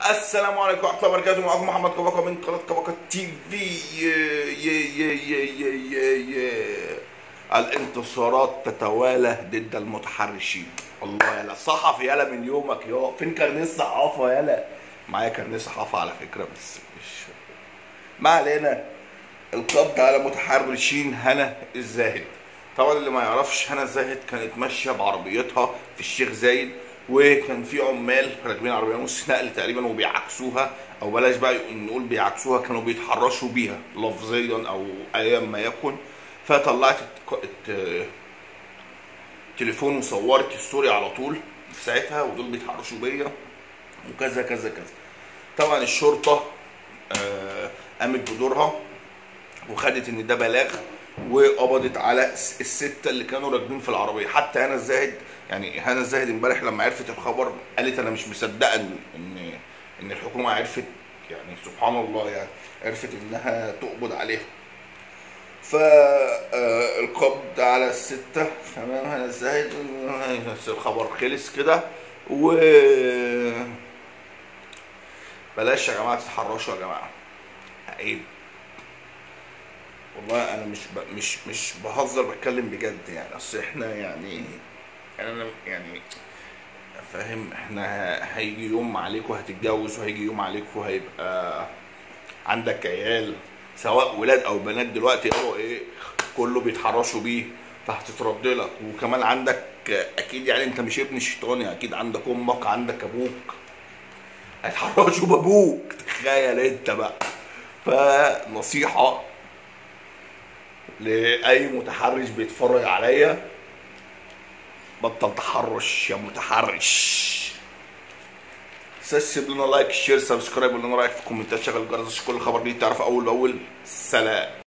السلام عليكم ورحمه الله وبركاته معكم محمد كبكه من قناه كبكه تي في يا يا يا يا يا يا الانتصارات تتوالى ضد المتحرشين الله يلا صحفي يلا من يومك يا فين كرنيه الصحافه يلا معايا كرنيه صحافه على فكره بس مش ما علينا القبض على متحرشين هنا الزاهد طبعا اللي ما يعرفش هنا الزاهد كانت ماشيه بعربيتها في الشيخ زايد وكان في عمال راكبين عربيه نص نقل تقريبا وبيعكسوها او بلاش بقى نقول بيعكسوها كانوا بيتحرشوا بيها لفظيا او ايا ما يكن فطلعت الت- الت- التليفون وصورت الستوري على طول في ساعتها ودول بيتحرشوا بيا وكذا كذا كذا طبعا الشرطه آه، قامت بدورها وخدت ان ده بلاغ وقبضت على الس- السته اللي كانوا راكبين في العربيه حتى هنا الزاهد يعني هنا الزاهد امبارح لما عرفت الخبر قالت انا مش مصدقه ان ان ان الحكومه عرفت يعني سبحان الله يعني عرفت انها تقبض عليهم فالقبض على الستة تمام هنا الزاهد الخبر خلص كده و بلاش يا جماعة تتحرشوا يا جماعة عيب والله انا مش ب... مش مش بهزر بتكلم بجد يعني اصل احنا يعني انا يعني فاهم احنا ه- هيجي يوم عليكم هتتجوز وهيجي يوم عليكم هيبقى عندك عيال سواء ولاد او بنات دلوقتي هو ايه كله بيتحرشوا بيه فهتترد لك وكمان عندك اكيد يعني انت مش ابن شيطاني اكيد عندك امك عندك ابوك هيتحرشوا بابوك تخيل انت بقى فنصيحه لاي متحرش بيتفرج عليا بطل تحرش يا متحرش سيب لنا لايك شير سبسكرايب ولنا رايك في الكومنتات شغل الجرس عشان كل خبر جديد تعرف اول باول سلام